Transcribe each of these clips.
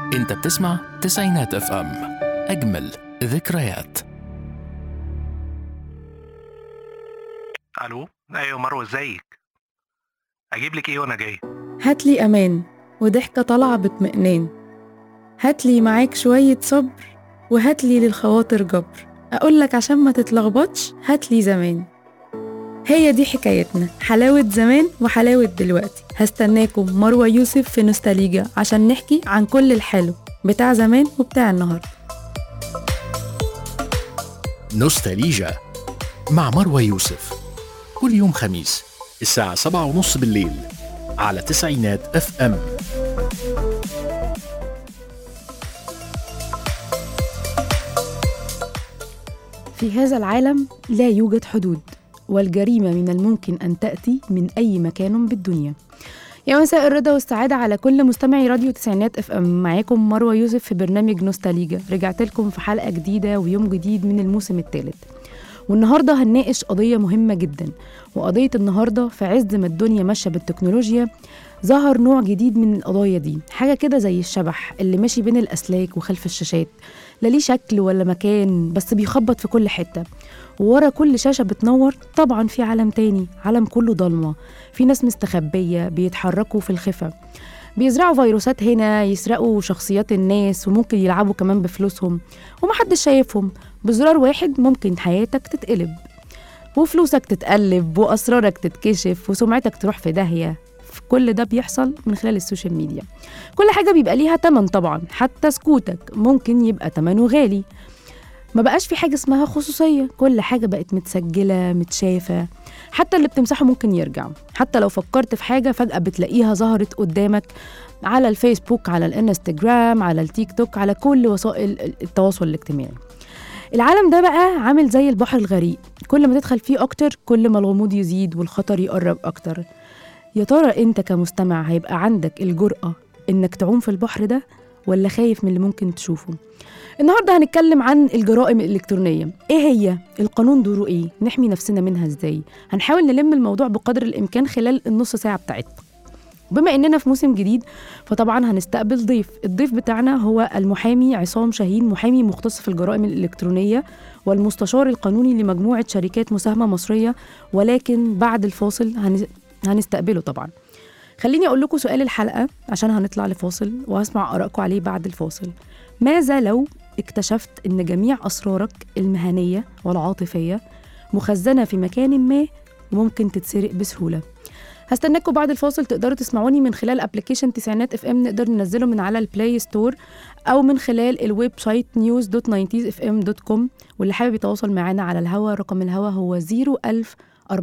انت بتسمع تسعينات اف ام اجمل ذكريات الو ايوه مروه ازيك اجيب لك ايه وانا جاي هاتلي أمان وضحكة طالعة باطمئنان هاتلي معاك شوية صبر وهاتلي للخواطر جبر أقولك عشان ما تتلخبطش هاتلي زمان هي دي حكايتنا حلاوة زمان وحلاوة دلوقتي هستناكم مروة يوسف في نوستاليجا عشان نحكي عن كل الحلو بتاع زمان وبتاع النهاردة نوستاليجا مع مروى يوسف كل يوم خميس الساعة سبعة ونص بالليل على تسعينات اف ام في هذا العالم لا يوجد حدود والجريمة من الممكن أن تأتي من أي مكان بالدنيا يا مساء الرضا والسعادة على كل مستمعي راديو تسعينات اف ام معاكم مروة يوسف في برنامج نوستاليجا رجعت لكم في حلقة جديدة ويوم جديد من الموسم الثالث والنهاردة هنناقش قضية مهمة جدا وقضية النهاردة في عز ما الدنيا ماشية بالتكنولوجيا ظهر نوع جديد من القضايا دي حاجة كده زي الشبح اللي ماشي بين الأسلاك وخلف الشاشات لا ليه شكل ولا مكان بس بيخبط في كل حتة وورا كل شاشة بتنور طبعا في عالم تاني عالم كله ضلمة في ناس مستخبية بيتحركوا في الخفا بيزرعوا فيروسات هنا يسرقوا شخصيات الناس وممكن يلعبوا كمان بفلوسهم ومحدش شايفهم بزرار واحد ممكن حياتك تتقلب وفلوسك تتقلب وأسرارك تتكشف وسمعتك تروح في داهية كل ده بيحصل من خلال السوشيال ميديا كل حاجة بيبقى ليها تمن طبعا حتى سكوتك ممكن يبقى تمنه غالي ما بقاش في حاجة اسمها خصوصية كل حاجة بقت متسجلة متشافة حتى اللي بتمسحه ممكن يرجع حتى لو فكرت في حاجة فجأة بتلاقيها ظهرت قدامك على الفيسبوك على الانستجرام على التيك توك على كل وسائل التواصل الاجتماعي العالم ده بقى عامل زي البحر الغريق كل ما تدخل فيه أكتر كل ما الغموض يزيد والخطر يقرب أكتر يا ترى أنت كمستمع هيبقى عندك الجرأة إنك تعوم في البحر ده ولا خايف من اللي ممكن تشوفه النهارده هنتكلم عن الجرائم الإلكترونية إيه هي؟ القانون دوره إيه؟ نحمي نفسنا منها إزاي؟ هنحاول نلم الموضوع بقدر الإمكان خلال النص ساعة بتاعتنا بما اننا في موسم جديد فطبعا هنستقبل ضيف الضيف بتاعنا هو المحامي عصام شاهين محامي مختص في الجرائم الالكترونيه والمستشار القانوني لمجموعه شركات مساهمه مصريه ولكن بعد الفاصل هن... هنستقبله طبعا خليني اقول لكم سؤال الحلقه عشان هنطلع لفاصل وهسمع ارائكم عليه بعد الفاصل ماذا لو اكتشفت ان جميع اسرارك المهنيه والعاطفيه مخزنه في مكان ما وممكن تتسرق بسهوله هستناكم بعد الفاصل تقدروا تسمعوني من خلال ابلكيشن تسعينات اف ام نقدر ننزله من على البلاي ستور او من خلال الويب سايت نيوز دوت ناينتيز اف ام دوت كوم واللي حابب يتواصل معانا على الهوا رقم الهوا هو 01000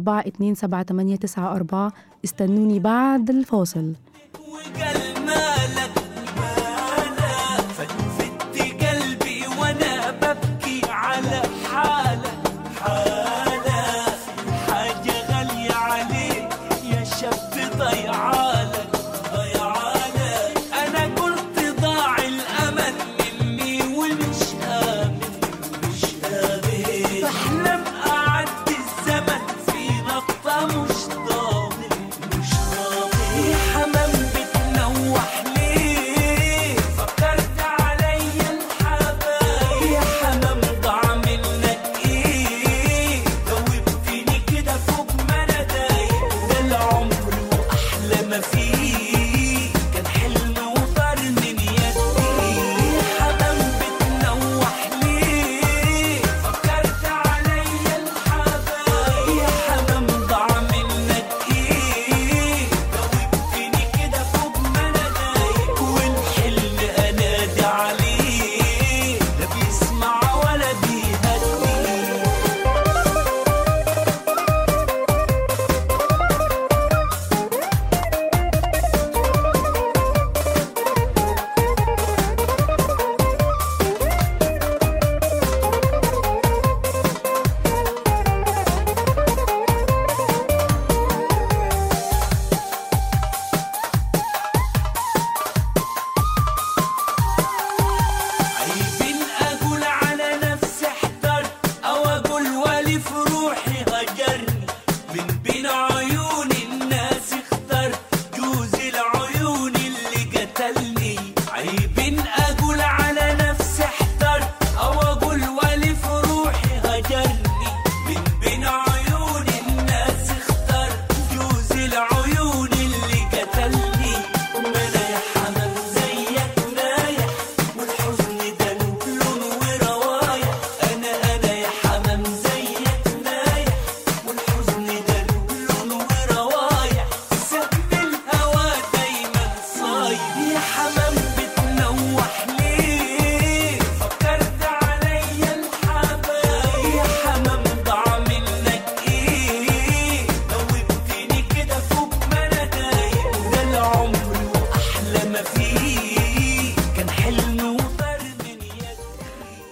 427 استنوني بعد الفاصل وقال مالك مالك فلفت قلبي وانا ببكي على حالك حالك حاجة غالية عليك يا شاب ضيعالك ضيعالك انا قلت ضاع الامل مني ومش امن مش امن بحلم اعدي الزمن في نقطة مش ضامن مش ضامن يا حمام بتنوح ليه فكرت عليا الحبايب يا حمام ضاع منك ايه جاوبتني كده فوق ما انا دايق ده العمر واحلى ما فيه كان حلم وطار من يدي يا حمام بتنوح ليه فكرت عليا الحبايب يا حمام ضاع منك ايه جاوبتني كده فوق ما انا دايق والحلم انادي عليه لا بيسمع ولا بيهدي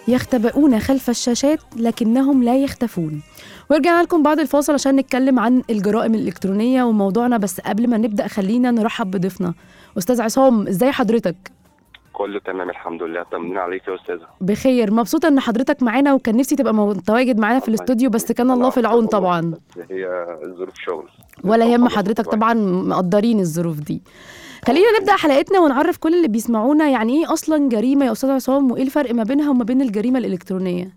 يختبئون خلف الشاشات لكنهم لا يختفون ورجعنا لكم بعد الفاصل عشان نتكلم عن الجرائم الإلكترونية وموضوعنا بس قبل ما نبدأ خلينا نرحب بضيفنا أستاذ عصام إزاي حضرتك؟ كله تمام الحمد لله طمنين عليك يا استاذه بخير مبسوطة إن حضرتك معانا وكان نفسي تبقى متواجد معانا في الاستوديو بس كان الله في العون طبعا بس هي ظروف شغل ولا يهم خلصت حضرتك شوية. طبعا مقدرين الظروف دي خلينا نبدا حلقتنا ونعرف كل اللي بيسمعونا يعني ايه اصلا جريمه يا استاذ عصام وايه الفرق ما بينها وما بين الجريمه الالكترونيه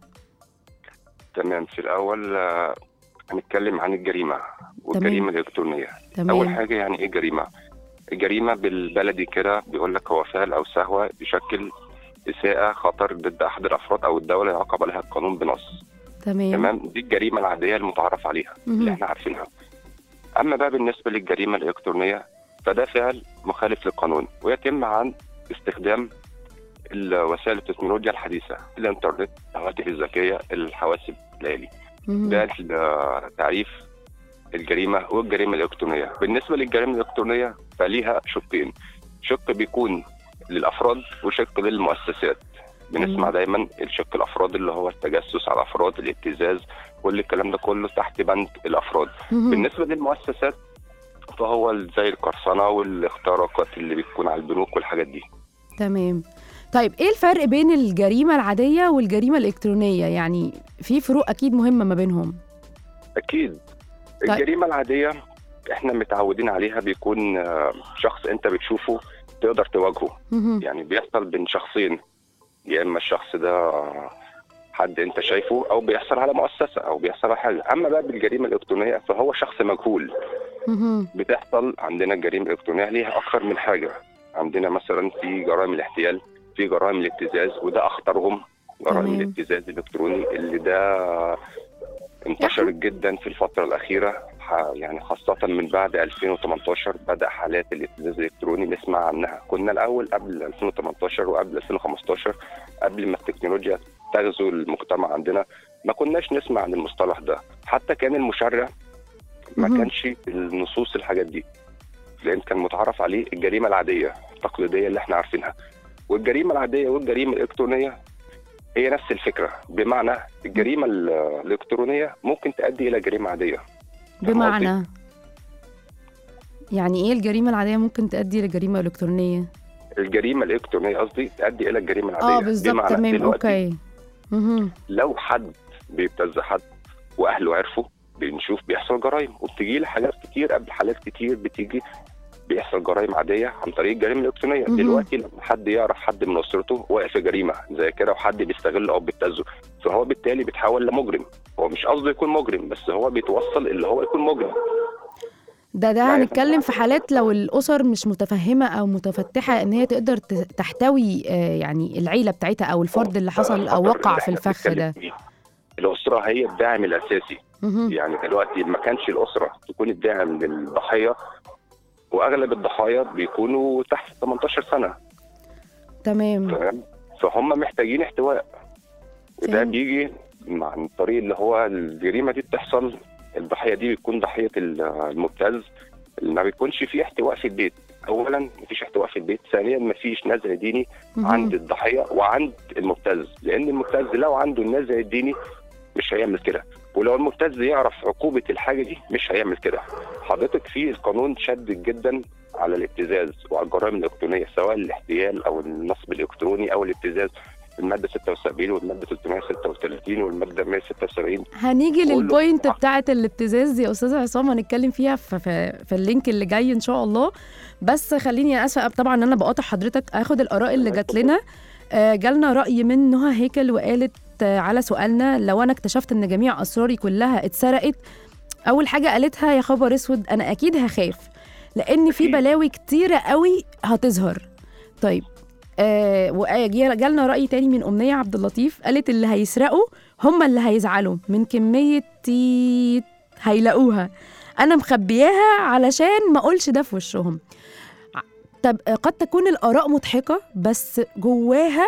تمام في الاول آه، هنتكلم عن الجريمه والجريمه الالكترونيه اول تمام حاجه يعني ايه جريمه الجريمه بالبلدي كده بيقول لك هو فعل او سهوه يشكل اساءه خطر ضد احد الافراد او الدوله يعاقب عليها القانون بنص تمام تمام دي الجريمه العاديه المتعارف عليها اللي مهم. احنا عارفينها اما بقى بالنسبه للجريمه الالكترونيه فده فعل مخالف للقانون ويتم عن استخدام الوسائل التكنولوجيا الحديثه الانترنت الهواتف الذكيه الحواسب الالي مهم. ده ال- تعريف الجريمه والجريمه الالكترونيه بالنسبه للجريمه الالكترونيه فليها شقين شق بيكون للافراد وشق للمؤسسات بنسمع تمام. دايما الشق الافراد اللي هو التجسس على الافراد الابتزاز كل الكلام ده كله تحت بند الافراد مهم. بالنسبه للمؤسسات فهو زي القرصنه والاختراقات اللي بتكون على البنوك والحاجات دي تمام طيب ايه الفرق بين الجريمه العاديه والجريمه الالكترونيه يعني في فروق اكيد مهمه ما بينهم اكيد طيب. الجريمه العاديه احنا متعودين عليها بيكون آه، شخص انت بتشوفه تقدر تواجهه مهم. يعني بيحصل بين شخصين يا اما الشخص ده حد انت شايفه او بيحصل على مؤسسه او بيحصل على حاجه اما بقى بالجريمه الالكترونيه فهو شخص مجهول مهم. بتحصل عندنا الجريمه الالكترونيه ليها اكثر من حاجه عندنا مثلا في جرائم الاحتيال في جرائم الابتزاز وده اخطرهم جرائم تمام. الابتزاز الالكتروني اللي ده انتشرت جدا في الفتره الاخيره ح- يعني خاصه من بعد 2018 بدا حالات الابتزاز الالكتروني نسمع عنها كنا الاول قبل 2018 وقبل 2015 قبل ما التكنولوجيا تغزو المجتمع عندنا ما كناش نسمع عن المصطلح ده حتى كان المشرع ما مهم. كانش في النصوص الحاجات دي لان كان متعارف عليه الجريمه العاديه التقليديه اللي احنا عارفينها والجريمه العاديه والجريمه الالكترونيه هي نفس الفكره بمعنى الجريمه ال- الالكترونيه ممكن تؤدي الى جريمه عاديه فاهم بمعنى يعني ايه الجريمه العاديه ممكن تؤدي لجريمه الكترونيه الجريمه الالكترونيه قصدي تؤدي الى الجريمه العاديه اه بالظبط بمعنى تمام دلوقتي اوكي مهم. لو حد بيبتز حد واهله عرفوا بنشوف بيحصل جرائم وبتجي لي حاجات كتير قبل حالات كتير بتيجي بيحصل جرائم عاديه عن طريق الجريمه الالكترونيه مهم. دلوقتي لما حد يعرف حد من اسرته واقف في جريمه زي كده وحد بيستغله او بيبتزه فهو بالتالي بيتحول لمجرم هو مش قصده يكون مجرم بس هو بيتوصل اللي هو يكون مجرم ده ده يعني هنتكلم في حالات لو الاسر مش متفهمه او متفتحه ان هي تقدر ت- تحتوي آه، يعني العيله بتاعتها او الفرد اللي حصل او الخطر وقع اللي في إحنا الفخ بنتكلم ده فيه. الاسره هي الداعم الاساسي مهم. يعني دلوقتي ما كانش الاسره تكون الداعم للضحيه واغلب الضحايا بيكونوا تحت 18 سنه تمام تمام فهم محتاجين احتواء وده فهمت. بيجي مع الطريق اللي هو الجريمه دي بتحصل الضحيه دي بتكون ضحيه ال- المبتز اللي ما بيكونش فيه احتواء في البيت اولا مفيش احتواء في البيت ثانيا مفيش نزع ديني مهم. عند الضحيه وعند المبتز لان المبتز لو عنده النزع الديني مش هيعمل كده ولو المبتز يعرف عقوبه الحاجه دي مش هيعمل كده حضرتك في القانون شدد جدا على الابتزاز وعلى الجرائم الالكترونيه سواء الاحتيال او النصب الالكتروني او الابتزاز الماده 76 والماده 336 والماده 176 هنيجي كله للبوينت صح. بتاعه الابتزاز يا استاذ عصام هنتكلم فيها في, في, في اللينك اللي جاي ان شاء الله بس خليني انا اسفه طبعا ان انا بقاطع حضرتك اخد الاراء اللي جات لنا آه، جالنا راي من نهى هيكل وقالت آه، على سؤالنا لو انا اكتشفت ان جميع اسراري كلها اتسرقت اول حاجه قالتها يا خبر اسود انا اكيد هخاف لان في أكيد. بلاوي كتيره قوي هتظهر طيب آه وجالنا راي تاني من امنيه عبد اللطيف قالت اللي هيسرقوا هم اللي هيزعلوا من كميه تيت هيلاقوها انا مخبياها علشان ما اقولش ده في وشهم ع- طب آه، قد تكون الاراء مضحكه بس جواها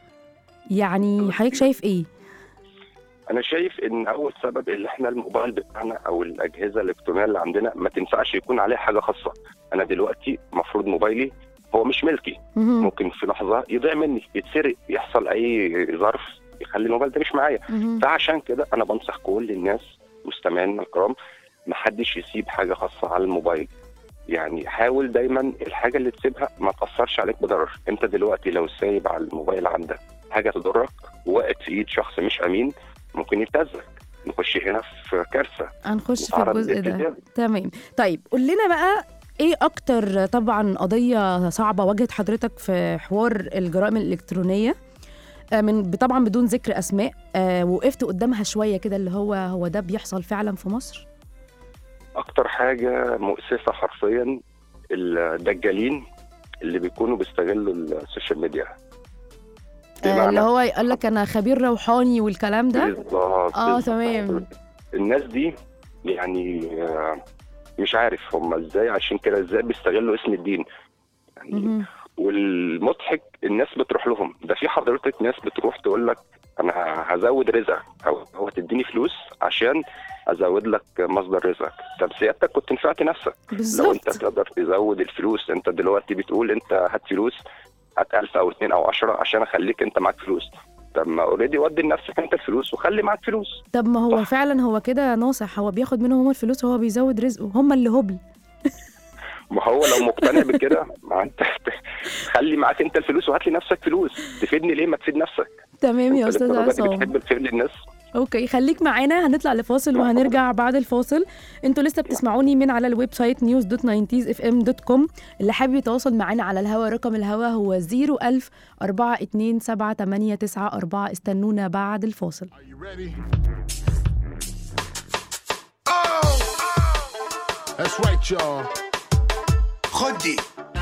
يعني حضرتك شايف ايه انا شايف ان اول سبب اللي احنا الموبايل بتاعنا او الاجهزه الالكترونيه اللي عندنا ما تنفعش يكون عليها حاجه خاصه انا دلوقتي المفروض موبايلي هو مش ملكي مهم. ممكن في لحظه يضيع مني يتسرق يحصل اي ظرف يخلي الموبايل ده مش معايا مهم. فعشان كده انا بنصح كل الناس مستمعينا الكرام محدش يسيب حاجه خاصه على الموبايل يعني حاول دايما الحاجه اللي تسيبها ما تاثرش عليك بضرر انت دلوقتي لو سايب على الموبايل عندك حاجه تضرك وقت في ايد شخص مش امين ممكن يبتزك نخش هنا في كارثه هنخش في نتعرض الجزء ده للابتزاز. تمام طيب قول لنا بقى ايه اكتر طبعا قضيه صعبه واجهت حضرتك في حوار الجرائم الالكترونيه آه، من طبعا بدون ذكر اسماء آه، وقفت قدامها شويه كده اللي هو هو ده بيحصل فعلا في مصر اكتر حاجه مؤسفه حرفيا الدجالين اللي بيكونوا بيستغلوا السوشيال ميديا آه، اللي هو يقول لك انا خبير روحاني والكلام ده بالظبط اه بالظبط. تمام الناس دي يعني آه، مش عارف هم ازاي عشان كده ازاي بيستغلوا اسم الدين يعني مهم. والمضحك الناس بتروح لهم ده في حضرتك ناس بتروح تقول لك انا هزود رزقك او هو تديني فلوس عشان ازود لك مصدر رزقك طب سيادتك كنت نفعت نفسك لو انت بالظبط تقدر تزود الفلوس انت دلوقتي بتقول انت هات فلوس هات 1000 او 2 او 10 عشان اخليك انت معاك فلوس طب ما اوريدي ودي لنفسك انت الفلوس وخلي معاك فلوس طب ما هو صح. فعلا هو كده ناصح هو بياخد منهم هم الفلوس وهو بيزود رزقه هم اللي هبل ما هو لو مقتنع بكده ما انت خلي معاك انت الفلوس وهات لي نفسك فلوس تفيدني ليه ما تفيد نفسك تمام يا انت استاذ للدرجة دي عصام بتحب الخير للناس اوكي خليك معانا هنطلع لفاصل وهنرجع بعد الفاصل انتوا لسه بتسمعوني من على الويب سايت news دوت اف ام دوت كوم اللي حابب يتواصل معانا على الهوا رقم الهوا هو 01000 427 استنونا بعد الفاصل Are you ready? Oh! That's right, y'all. خدي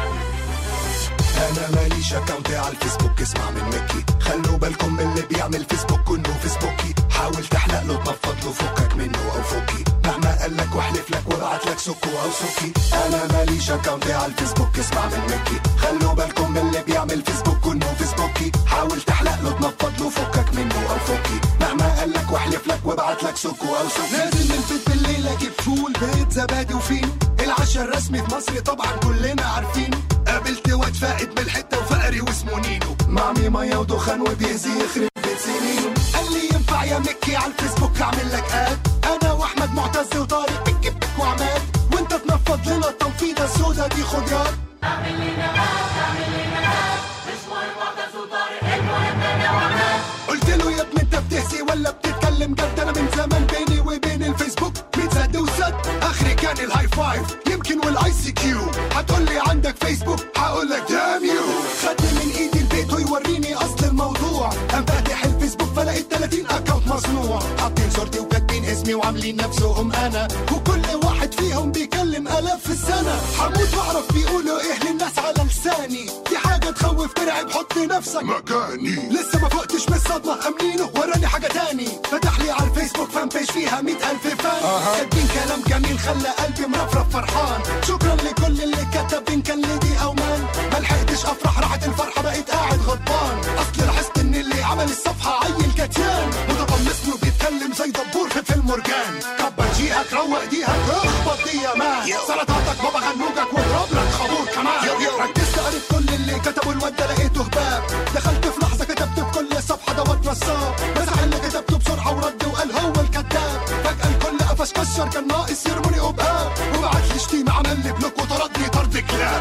انا ماليش اكونت على الفيسبوك اسمع من مكي خلوا بالكم من اللي بيعمل فيسبوك انه فيسبوكي حاول تحلق له تنفض له فكك منه او فكي مهما قال لك واحلف لك وابعت لك سكو او سكي انا ماليش اكونت على الفيسبوك اسمع من مكي خلوا بالكم من اللي بيعمل فيسبوك انه فيسبوكي حاول تحلق له تنفض له فكك منه او فكي مهما قال لك واحلف لك وابعت لك سكو او سكي نازل من البيت بالليل اجيب فول بيت زبادي وفين العشاء الرسمي في مصر طبعا كلنا عارفين قابلت واد فائد من الحته وفقري واسمه نينو معمي ميه ودخان وبيهزي يخرب بيت سنينه قال لي ينفع يا مكي على الفيسبوك اعمل لك اد انا واحمد معتز وطارق بك بك وعماد وانت تنفض لنا التنفيضه السودا دي خد ياد قلت له يا ابني انت بتهزي ولا بتتكلم جد انا من زمان بيني وبين الفيسبوك متزد وسد اخري كان الهاي فايف يمكن والاي سي كيو هتقول لي عندك فيسبوك هقول لك دام يو خدني من ايدي البيت ويوريني اصل الموضوع قام فاتح الفيسبوك فلقيت 30 اكونت مصنوع حاطين صورتي وكاتبين اسمي وعاملين نفسهم انا وكل واحد فيهم بيكلم الاف في السنه هموت واعرف بيقولوا ايه للناس على لساني دي حاجه تخوف ترعب حط نفسك مكاني لسه ما فقتش من الصدمة أمنينه وراني حاجة تاني فتح لي على الفيسبوك فان بيج فيها مئة ألف فان كاتبين كلام جميل خلى قلبي مرفرف فرحان شكرا لكل اللي كتب إن كان ليدي أو مان ما لحقتش أفرح راحت الفرحة بقيت قاعد غضبان أصل لاحظت إن اللي عمل الصفحة عيل كتيان متقمصني وبيتكلم زي دبور في فيلم مرجان كبر جيهك روق ديهك اخبط دي يا مان سلطاتك بابا غنوجك واضرب لك خابور كمان ركزت قريت كل اللي كتبوا الواد ده لقيته هباب دخلت في لحظه كتبت في كل صفحه دوت نصاب مسح اللي كتبته بسرعه ورد وقال هو الكذاب فجاه الكل قفش كشر كان ناقص يرموني قباب وبعت لي شتيمه عمل لي بلوك وطردني طرد كلاب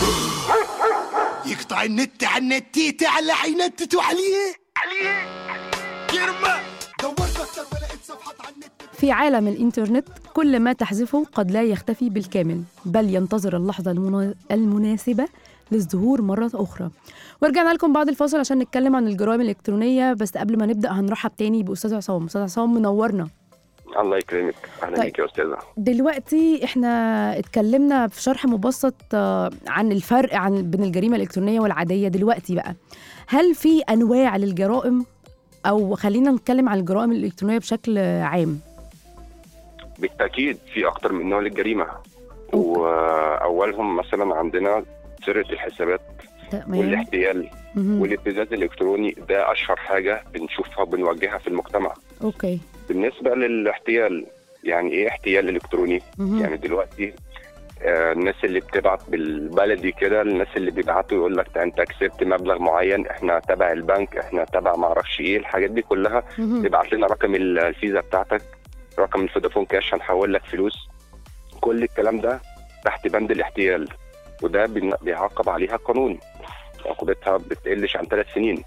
يقطع النت على النت على عينتت عليه عليه يرمى دورت اكتر ولقيت صفحات على النت في عالم الإنترنت كل ما تحذفه قد لا يختفي بالكامل بل ينتظر اللحظة المنا- المناسبة للظهور مرة أخرى ورجعنا لكم بعد الفاصل عشان نتكلم عن الجرائم الإلكترونية بس قبل ما نبدأ هنرحب تاني بأستاذ عصام أستاذ عصام منورنا الله يكرمك اهلا طيب. بيك يا استاذه دلوقتي احنا اتكلمنا في شرح مبسط آه، عن الفرق عن بين الجريمة الإلكترونية والعادية دلوقتي بقى هل في أنواع للجرائم أو خلينا نتكلم عن الجرائم الإلكترونية بشكل عام بالتاكيد في اكتر من نوع للجريمه واولهم مثلا عندنا سرقه الحسابات تمام والاحتيال مهم. والابتزاز الالكتروني ده اشهر حاجه بنشوفها وبنواجهها في المجتمع أوكي بالنسبه للاحتيال يعني ايه احتيال الكتروني مهم. يعني دلوقتي آه، الناس اللي بتبعت بالبلدي كده الناس اللي بيبعتوا يقول لك ده انت كسبت مبلغ معين احنا تبع البنك احنا تبع ما اعرفش ايه الحاجات دي كلها مهم. تبعت لنا رقم ال- الفيزا بتاعتك رقم الفودافون كاش هنحول لك فلوس كل الكلام ده تحت بند الاحتيال وده بن- بيعاقب عليها القانون عقوبتها بتقلش عن ثلاث سنين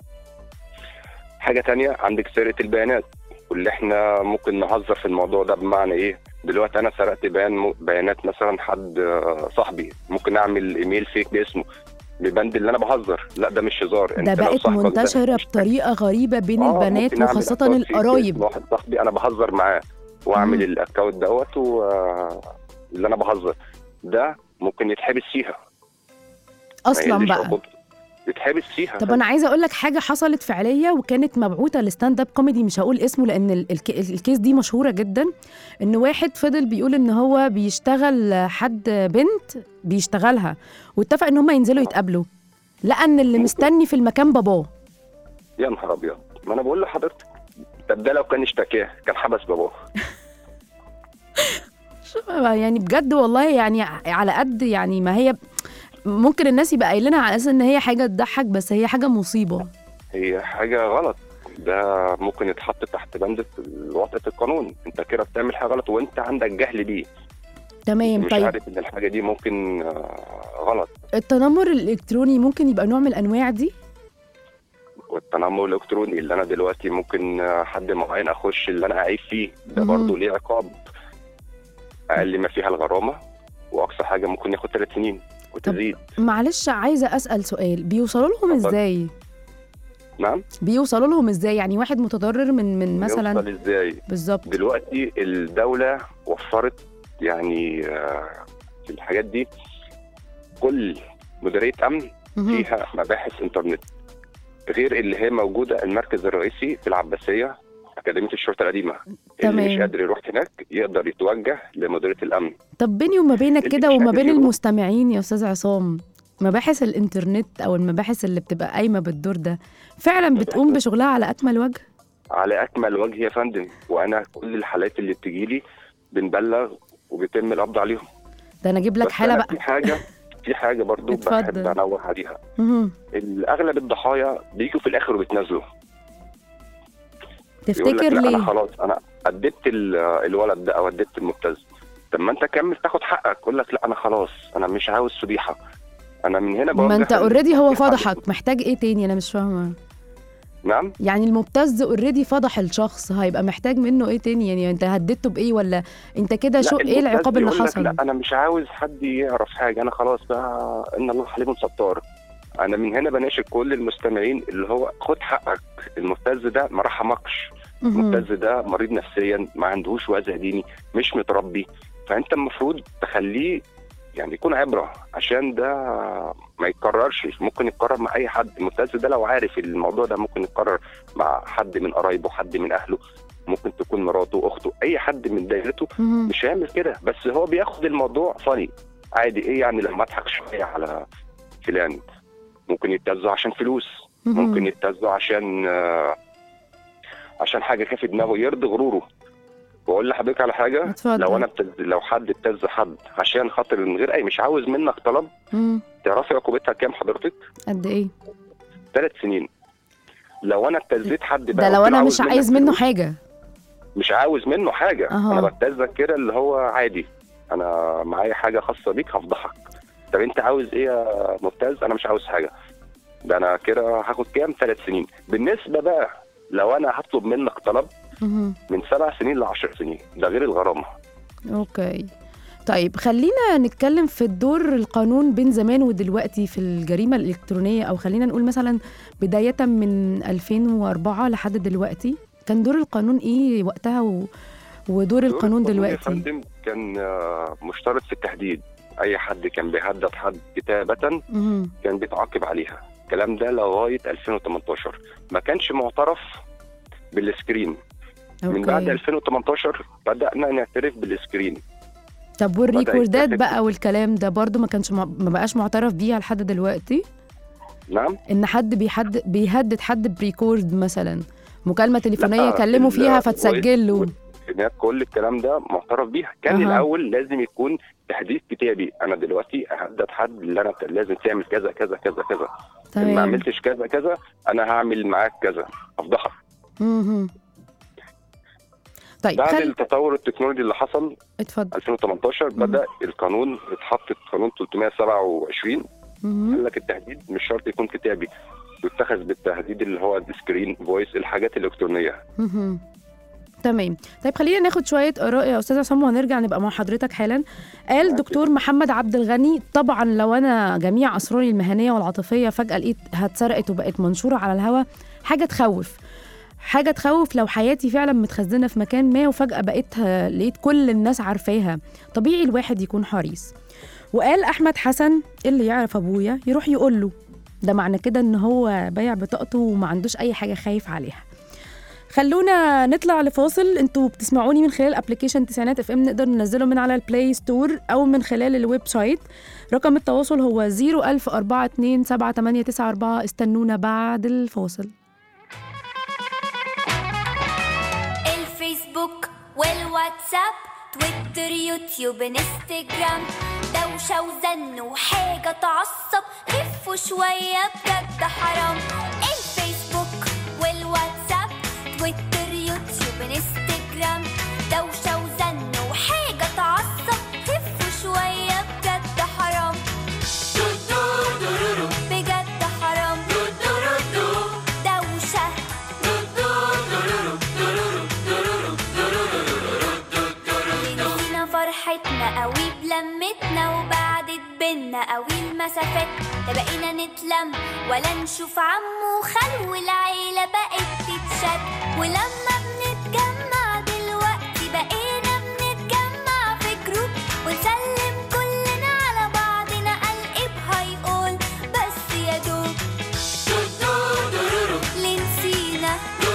حاجة تانية عندك سرقة البيانات واللي احنا ممكن نهزر في الموضوع ده بمعنى ايه دلوقتي انا سرقت بيان بيانات مثلا حد آه، صاحبي ممكن اعمل ايميل فيك باسمه ببند اللي انا بهزر لا ده مش هزار ده انت لو بقت صاحبك ده منتشرة مش بطريقة غريبة بين آه، البنات ممكن أعمل وخاصة أكاونت فيك باسم القرايب واحد صاحبي انا بهزر معاه واعمل مم. الاكونت دوت و آه، اللي انا بهزر ده ممكن يتحبس فيها ما أصلا يقلش بقى عقوبته. يتحبس فيها طب انا عايزه اقول لك حاجه حصلت فعليه وكانت مبعوثه لستاند اب كوميدي مش هقول اسمه لان ال- الك- الكيس دي مشهوره جدا ان واحد فضل بيقول ان هو بيشتغل حد بنت بيشتغلها واتفق ان هم ينزلوا يتقابلوا لقى ان اللي مستني في المكان باباه يا نهار ابيض ما انا بقول لحضرتك طب ده لو كان اشتكاه كان حبس باباه يعني بجد والله يعني على قد يعني ما هي ممكن الناس يبقى قايلينها على اساس ان هي حاجه تضحك بس هي حاجه مصيبه هي حاجه غلط ده ممكن يتحط تحت بند وطأة القانون انت كده بتعمل حاجه غلط وانت عندك جهل بيه تمام مش طيب عارف ان الحاجه دي ممكن آه، غلط التنمر الالكتروني ممكن يبقى نوع من الانواع دي والتنمر الالكتروني اللي انا دلوقتي ممكن آه، حد معين اخش اللي انا اعيب فيه ده مهم. برضه ليه عقاب اقل ما فيها الغرامه واقصى حاجه ممكن ياخد ثلاث سنين وتزيد معلش عايزه اسال سؤال بيوصلوا لهم اتفضل. ازاي نعم بيوصلوا لهم ازاي يعني واحد متضرر من من مثلا يوصل ازاي بالظبط دلوقتي الدولة وفرت يعني آه، في الحاجات دي كل مديرية أمن مهم. فيها مباحث إنترنت غير اللي هي موجودة المركز الرئيسي في العباسية أكاديمية الشرطة القديمة اللي مش تمام. قادر يروح هناك يقدر يتوجه لمديرية الأمن طب بيني وما بينك اللي كده مش وما قادر بين يروح. المستمعين يا استاذ عصام مباحث الانترنت او المباحث اللي بتبقى قايمه بالدور ده فعلا بتقوم بشغلها على اكمل وجه على أكمل وجه يا فندم وأنا كل الحالات اللي بتجيلي بنبلغ وبيتم القبض عليهم ده انا اجيب لك بس حاله أنا بقى في حاجة في حاجة برضو اتفضل. بحب أنوه عليها مهم. اغلب الضحايا بيجوا في الاخر وبيتنازلوا يقول لك تفتكر لا انا ليه خلاص انا اديت ال- الولد ده او اديت المبتز طب ما انت كمل تاخد حقك يقول لك لا انا خلاص انا مش عاوز فضيحه انا من هنا ما بوجه انت اوريدي هو النصيحة فضحك محتاج ايه تاني انا مش فاهمه نعم يعني المبتز اوريدي فضح الشخص هيبقى محتاج منه ايه تاني يعني انت هددته بايه ولا انت كده شو لا، ايه المبتز العقاب اللي يقول لك حصل لا انا مش عاوز حد يعرف حاجه انا خلاص بقى ان الله حليم ستار انا من هنا بناشد كل المستمعين اللي هو خد حقك المبتز ده ما رحمكش مهم. المبتز ده مريض نفسيا ما عندهوش وازع ديني مش متربي فانت المفروض تخليه يعني يكون عبره عشان ده ما يتكررش ممكن يتكرر مع اي حد المبتز ده لو عارف الموضوع ده ممكن يتكرر مع حد من قرايبه حد من اهله ممكن تكون مراته اخته اي حد من دايرته مهم. مش هيعمل كده بس هو بياخد الموضوع فاني عادي ايه يعني لما اضحك شويه على فلان ممكن يتزوا عشان فلوس مهم. ممكن يتزوا عشان آه، عشان حاجه كده في دماغه يرضي غروره واقول لحضرتك على حاجه اتفضل. لو انا ابتز لو حد ابتز حد عشان خاطر من غير اي مش عاوز منك طلب مم. تعرفي عقوبتها كام حضرتك؟ قد ايه ثلاث سنين لو انا ابتزيت حد بقى ده لو قلت له انا مش منك عايز منه فلوس، حاجه مش عاوز منه حاجه أها. انا ببتزك كده اللي هو عادي انا معايا حاجه خاصه بيك هفضحك طب انت عاوز ايه يا مبتز انا مش عاوز حاجه ده انا كده هاخد كام ثلاث سنين بالنسبه بقى لو انا هطلب منك طلب مهم. من سبع سنين ل 10 سنين ده غير الغرامه اوكي طيب خلينا نتكلم في الدور القانون بين زمان ودلوقتي في الجريمة الإلكترونية أو خلينا نقول مثلا بداية من 2004 لحد دلوقتي كان دور القانون إيه وقتها و... ودور القانون دور يا دلوقتي فندم كان آه، مشترط في التهديد اي حد كان بيهدد حد كتابه مهم. كان بيتعاقب عليها الكلام ده لغايه 2018 ما كانش معترف بالسكرين من بعد أوكي 2018 بدانا نعترف بالسكرين طب والريكوردات يتاخد- بقى والكلام ده برضو ما كانش مع... ما بقاش معترف بيها لحد دلوقتي نعم إن حد بيحد بيهدد حد بريكورد مثلا مكالمة تليفونية لا، يكلمه ال- فيها فتسجل له هناك كل الكلام ده معترف بيها كان أها. الاول لازم يكون تحديد كتابي انا دلوقتي اهدد حد اللي انا لازم تعمل كذا كذا كذا كذا ان ما تمام عملتش كذا كذا انا هعمل معاك كذا افضحك مهم. طيب بعد خل... التطور التكنولوجي اللي حصل اتفضل 2018 بدا القانون اتحط قانون 327 مهم. قال لك التهديد مش شرط يكون كتابي يتخذ بالتهديد اللي هو السكرين فويس الحاجات الالكترونيه مهم. تمام طيب خلينا ناخد شويه اراء يا استاذ عصام وهنرجع نبقى مع حضرتك حالا قال دكتور محمد عبد الغني طبعا لو انا جميع اسراري المهنيه والعاطفيه فجاه لقيتها اتسرقت وبقت منشوره على الهوا حاجه تخوف حاجه تخوف لو حياتي فعلا متخزنه في مكان ما وفجاه بقيت لقيت كل الناس عارفاها طبيعي الواحد يكون حريص وقال احمد حسن اللي يعرف ابويا يروح يقول له ده معنى كده ان هو بايع بطاقته وما عندوش اي حاجه خايف عليها خلونا نطلع لفاصل انتوا بتسمعوني من خلال ابلكيشن تسعينات اف ام نقدر ننزله من على البلاي ستور او من خلال الويب سايت رقم التواصل هو 010427894 استنونا بعد الفاصل الفيسبوك والواتساب تويتر يوتيوب انستجرام دوشة وزن وحاجة تعصب خفوا شوية بجد حرام الفيسبوك والواتساب تويتر يوتيوب انستجرام دوشة وزن وحاجة تعصب خفوا شوية بجد حرام بجد حرام دوشة نسينا فرحتنا قوي بلمتنا وبعدت بينا قوي المسافات لا بقينا نتلم ولا نشوف عمو وخال والعيلة بقت تتشد ولما بنتجمع دلوقتي بقينا بنتجمع في جروب ونسلم كلنا على بعضنا قلب هيقول بس يا دوب اللي نسينا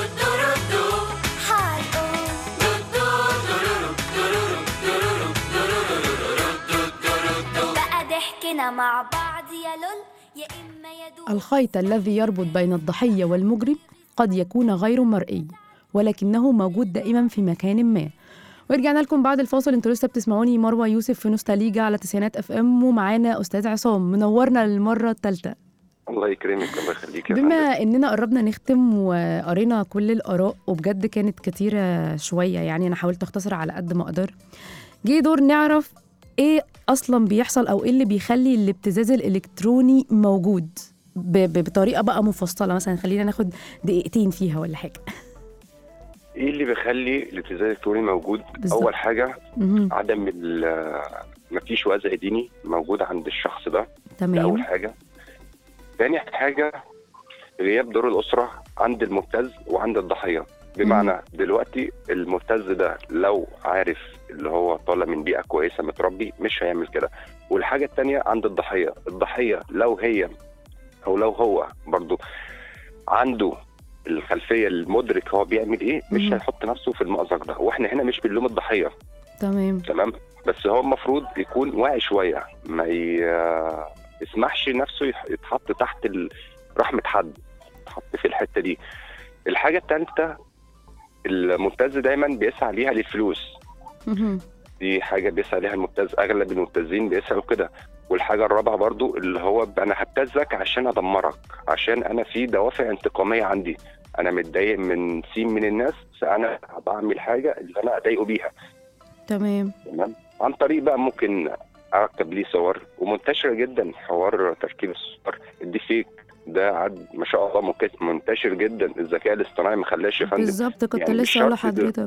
هيقول بقى ضحكنا مع بعض يا لول يا اما يا دوب الخيط الذي يربط بين الضحية والمجرم قد يكون غير مرئي ولكنه موجود دائما في مكان ما ورجعنا لكم بعد الفاصل انتوا لسه بتسمعوني مروه يوسف في نوستاليجا على تسعينات اف ام ومعانا استاذ عصام منورنا للمره الثالثه الله يكرمك الله يخليك يا فندم. بما اننا قربنا نختم وقرينا كل الاراء وبجد كانت كتيره شويه يعني انا حاولت اختصر على قد ما اقدر جه دور نعرف ايه اصلا بيحصل او ايه اللي بيخلي الابتزاز الالكتروني موجود ب- ب- بطريقه بقى مفصله مثلا خلينا ناخد دقيقتين فيها ولا حاجه ايه اللي بيخلي الابتزاز الالكتروني موجود بالظبط. اول حاجه مهم. عدم ال- مفيش وازع ديني موجود عند الشخص ده ده اول تمام حاجه تاني حاجه غياب دور الاسره عند المبتز وعند الضحيه بمعنى دلوقتي المبتز ده لو عارف اللي هو طالع من بيئه كويسه متربي مش هيعمل كده والحاجه التانيه عند الضحيه الضحيه لو هي او لو هو برضو عنده الخلفيه المدرك هو بيعمل ايه مش مم. هيحط نفسه في المأزق ده واحنا هنا مش بنلوم الضحيه تمام تمام بس هو المفروض يكون واعي شويه ما ي- يسمحش نفسه يح- يتحط تحت ال- رحمه حد يتحط في الحته دي الحاجه الثالثه المبتز دايما بيسعى ليها للفلوس مهم. دي حاجه بيسعى ليها المبتز اغلب المبتزين بيسعوا كده والحاجه الرابعه برضو اللي هو ب- انا هبتزك عشان ادمرك عشان انا في دوافع انتقاميه عندي انا متضايق من سين من الناس فانا بعمل حاجه اللي انا اضايقه بيها تمام تمام عن طريق بقى ممكن اركب ليه صور ومنتشره جدا حوار تركيب الصور الدي فيك ده عد ما شاء الله مك- منتشر جدا الذكاء الاصطناعي ما خلاش يا فندم بالظبط كنت يعني مش لسه اقول شرط ده. لحضرتك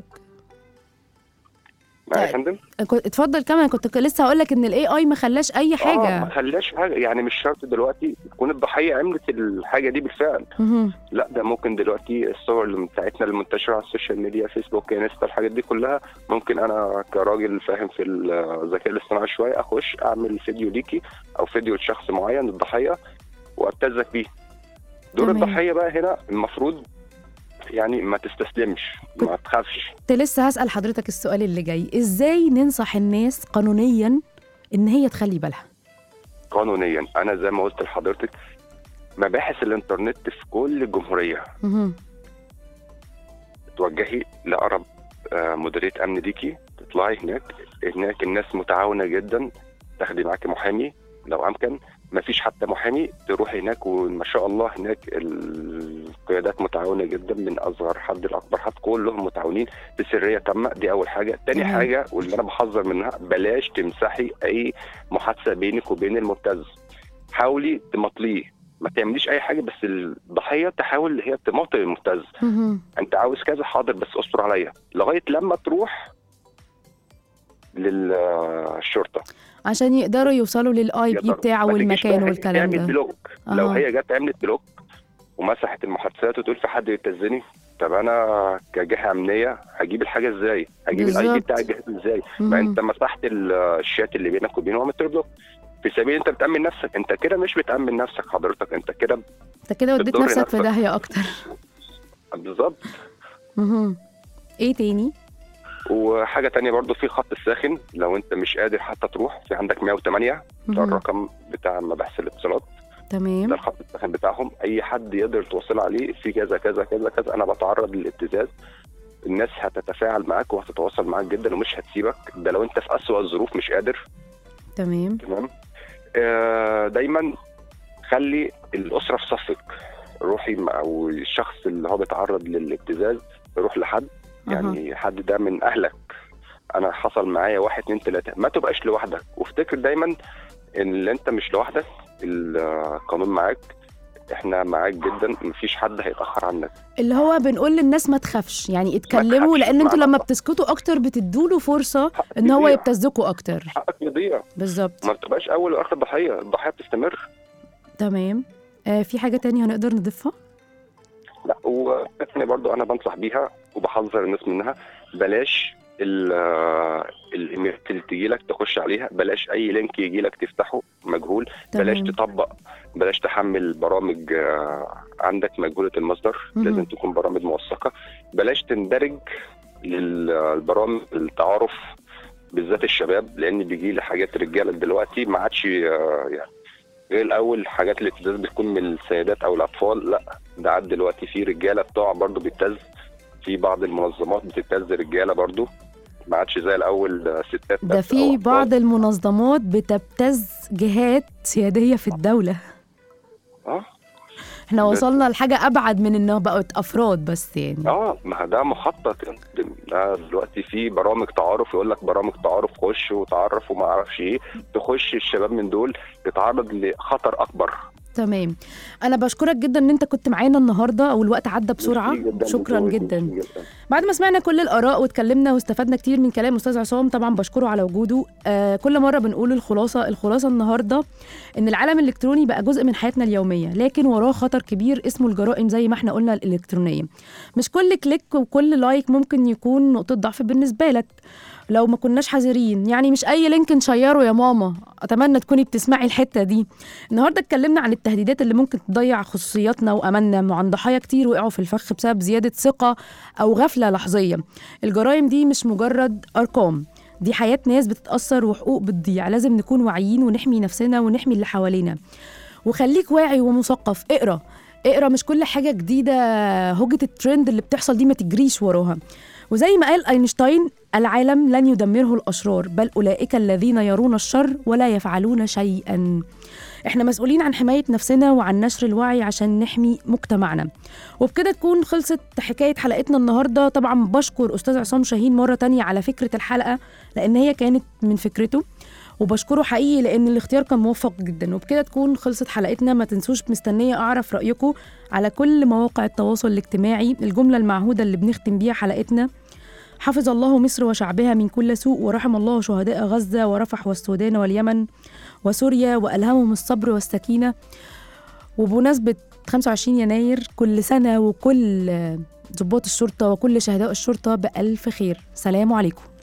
معايا يا طيب. فندم كنت- اتفضل كمان كنت ك- لسه هقول لك ان الاي اي ما خلاش اي اه ما حاجه خلاش حاجه يعني مش شرط دلوقتي تكون الضحيه عملت الحاجه دي بالفعل مهم. لا ده ممكن دلوقتي الصور اللي بتاعتنا المنتشره على السوشيال ميديا فيسبوك انستا الحاجات دي كلها ممكن انا كراجل فاهم في الذكاء الاصطناعي شويه اخش اعمل فيديو ليكي او فيديو لشخص معين الضحيه وابتزك بيه دور تمام. الضحيه بقى هنا المفروض يعني ما تستسلمش ما تخافش كنت لسه هسأل حضرتك السؤال اللي جاي ازاي ننصح الناس قانونيا ان هي تخلي بالها قانونيا انا زي ما قلت لحضرتك مباحث الانترنت في كل الجمهوريه مهم. توجهي لاقرب آه، مديريه امن ليكي تطلعي هناك هناك الناس متعاونه جدا تاخدي معاكي محامي لو امكن ما فيش حتى محامي تروح هناك وما شاء الله هناك القيادات متعاونه جدا من اصغر حد لاكبر حد كلهم متعاونين بسريه تامه دي اول حاجه تاني تمام. حاجه واللي انا بحذر منها بلاش تمسحي اي محادثه بينك وبين المبتز حاولي تمطليه ما تعمليش اي حاجه بس الضحيه تحاول هي تماطل المبتز مهم. انت عاوز كذا حاضر بس اصبر عليا لغايه لما تروح للشرطه عشان يقدروا يوصلوا للاي بي يقدروا. بتاعه ما تجيش والمكان بقى والكلام تعمل ده بلوك لو أها. هي جت عملت بلوك ومسحت المحادثات وتقول في حد بيتزني طب انا كجهه امنيه هجيب الحاجه ازاي؟ هجيب الاي بي بالظبط. بتاعي جاهز ازاي؟ ما مهم. انت مسحت ال- الشات اللي بينك وبينه وعملت له بلوك في سبيل انت بتامن نفسك انت كده مش بتامن نفسك حضرتك انت كده انت كده وديت بتضر نفسك في نفسك. داهيه اكتر بالظبط مهم. ايه تاني وحاجه تانية برضو في خط الساخن لو انت مش قادر حتى تروح في عندك 108 ده مهم. الرقم بتاع مباحث الاتصالات ده تمام الخط الساخن بتاعهم اي حد يقدر توصل عليه في كذا كذا كذا كذا انا بتعرض للابتزاز الناس هتتفاعل معاك وهتتواصل معاك جدا ومش هتسيبك ده لو انت في اسوأ الظروف مش قادر تمام تمام آه دايما خلي الاسره في صفك روحي مع او الشخص اللي هو بيتعرض للابتزاز روح لحد يعني حد ده من اهلك انا حصل معايا واحد اتنين تلاته ما تبقاش لوحدك وافتكر دايما ان انت مش لوحدك القانون معاك احنا معاك جدا مفيش حد هيتاخر عنك اللي هو بنقول للناس ما تخافش يعني اتكلموا تخافش لان انتوا بمعنى لما صح. بتسكتوا اكتر بتدوا فرصه حقك ان هو يضيع. يبتزكوا اكتر حقك يضيع بالظبط ما بتبقاش اول واخر ضحيه الضحيه بتستمر تمام آه في حاجه تانية هنقدر نضيفها لا وثاني برضو انا بنصح بيها وبحذر الناس منها بلاش ال- الايميلات اللي تجي لك تخش عليها بلاش اي لينك يجي لك تفتحه مجهول بلاش تمام. تطبق بلاش تحمل برامج آه، عندك مجهوله المصدر مهم. لازم تكون برامج موثقه بلاش تندرج للبرامج التعارف بالذات الشباب لان بيجي لي حاجات رجاله دلوقتي ما عادش آه، يعني غير الاول حاجات الابتزاز بتكون من السيدات او الاطفال لا ده عاد دلوقتي في رجاله بتوع برضو بيبتز في بعض المنظمات بتبتز رجاله برضو ما عادش زي الاول آه، ستات ده بس أو في أطفال. بعض المنظمات بتبتز جهات سياديه في الدوله اه احنا بس- وصلنا لحاجه ابعد من انها بقت افراد بس يعني اه ما ده مخطط ده دلوقتي في برامج تعارف يقول لك برامج تعارف خش وتعرف وما اعرفش ايه تخش الشباب من دول يتعرض لخطر اكبر تمام انا بشكرك جدا ان انت كنت معانا النهارده والوقت عدى بسرعه ميرسي جداً شكرا لذوقك، جدا ميرسي جدا بعد ما سمعنا كل الاراء واتكلمنا واستفدنا كتير من كلام استاذ عصام طبعا بشكره على وجوده آه كل مره بنقول الخلاصه الخلاصه النهارده ان العالم الالكتروني بقى جزء من حياتنا اليوميه لكن وراه خطر كبير اسمه الجرائم زي ما احنا قلنا الالكترونيه مش كل كليك وكل لايك ممكن يكون نقطه ضعف بالنسبه لك لو ما كناش حذرين يعني مش اي لينك نشيره يا ماما اتمنى تكوني بتسمعي الحته دي النهارده اتكلمنا عن التهديدات اللي ممكن تضيع خصوصياتنا واماننا وعن ضحايا كتير وقعوا في الفخ بسبب زياده ثقه او غفله لحظيه الجرائم دي مش مجرد ارقام دي حياه ناس بتتاثر وحقوق بتضيع لازم نكون واعيين ونحمي نفسنا ونحمي اللي حوالينا وخليك واعي ومثقف اقرا اقرا مش كل حاجه جديده هوجه الترند اللي بتحصل دي ما تجريش وراها وزي ما قال اينشتاين العالم لن يدمره الاشرار بل اولئك الذين يرون الشر ولا يفعلون شيئا احنا مسؤولين عن حمايه نفسنا وعن نشر الوعي عشان نحمي مجتمعنا وبكده تكون خلصت حكايه حلقتنا النهارده طبعا بشكر استاذ عصام شاهين مره تانية على فكره الحلقه لان هي كانت من فكرته وبشكره حقيقي لان الاختيار كان موفق جدا وبكده تكون خلصت حلقتنا ما تنسوش مستنيه اعرف رايكم على كل مواقع التواصل الاجتماعي الجمله المعهوده اللي بنختم بيها حلقتنا حفظ الله مصر وشعبها من كل سوء ورحم الله شهداء غزه ورفح والسودان واليمن وسوريا والهمهم الصبر والسكينه وبمناسبه 25 يناير كل سنه وكل ضباط الشرطه وكل شهداء الشرطه بالف خير سلام عليكم